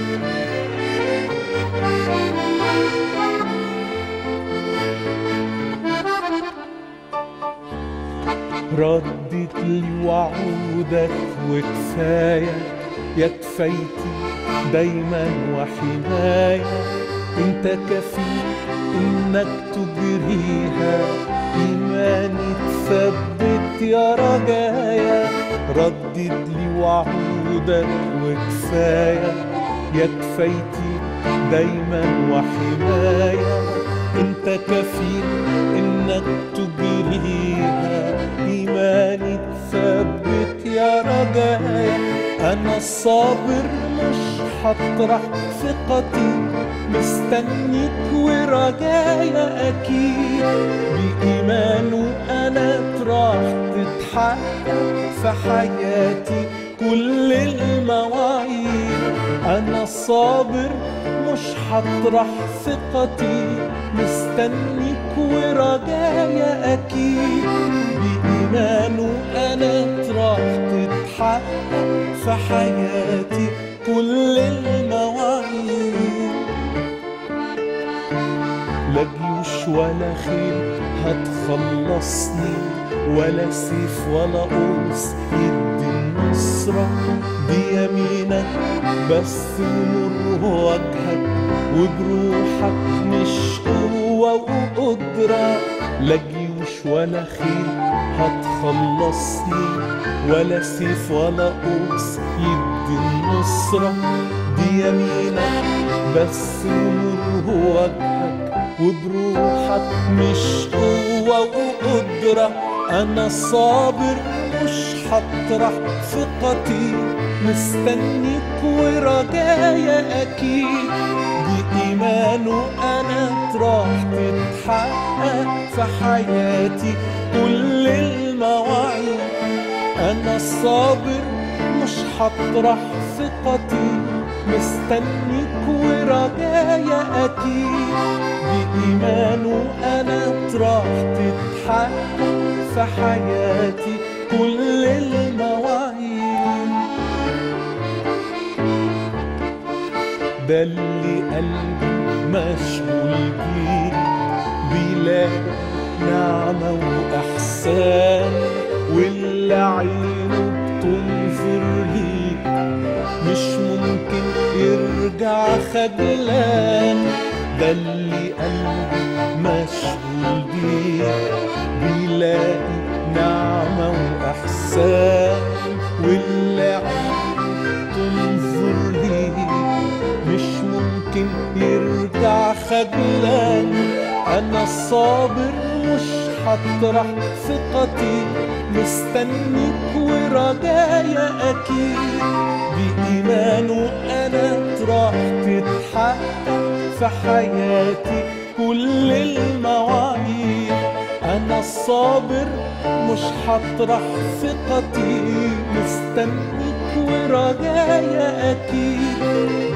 ردت لي وعودك وكفاية يا كفايتي دايما وحماية انت كفيل انك تجريها ايماني تثبت يا رجايا ردت لي وعودك وكفاية يا كفايتي دايما وحماية انت كفيل انك تجريها ايماني تثبت يا رجايا انا الصابر مش هطرح ثقتي مستنيك ورجايا اكيد بايمانه انا راح تتحقق في حياتي كل المواعيد انا الصابر مش هطرح ثقتي مستنيك ورجايا اكيد بايمانه انا راح تتحقق في حياتي كل المواعيد لا جيوش ولا خيل هتخلصني ولا سيف ولا قوس يدي النصرة دي يمينك بس ونور وجهك وبروحك مش قوة وقدرة لا جيوش ولا خيل هتخلصني ولا سيف ولا قوس يدي النصرة دي يمينك بس ونور وجهك وبروحك مش قوة وقدرة أنا الصابر مش هطرح ثقتي مستنيك ورجايا أكيد بإيمانه أنا راح تتحقق في حياتي كل المواعيد أنا الصابر مش هطرح ثقتي مستنيك ورجايا أكيد بإيمانه أنا راح تتحقق في حياتي كل المواعيد ده اللي قلبي مشغول بيه بيلاقي نعمة وإحسان واللي عينه بتنظر ليه مش ممكن يرجع خجلان ده اللي قلبي مشغول بيه بيلاقي نعمة وإحسان واللي عينه تنظر ليه مش ممكن يرجع خجلان أنا الصابر مش هطرح ثقتي مستنيك ورجايا أكيد بإيمانه أنا راح تتحقق في حياتي كل المواعيد أنا الصابر مش هطرح ثقتي مستنيك ورجايا أكيد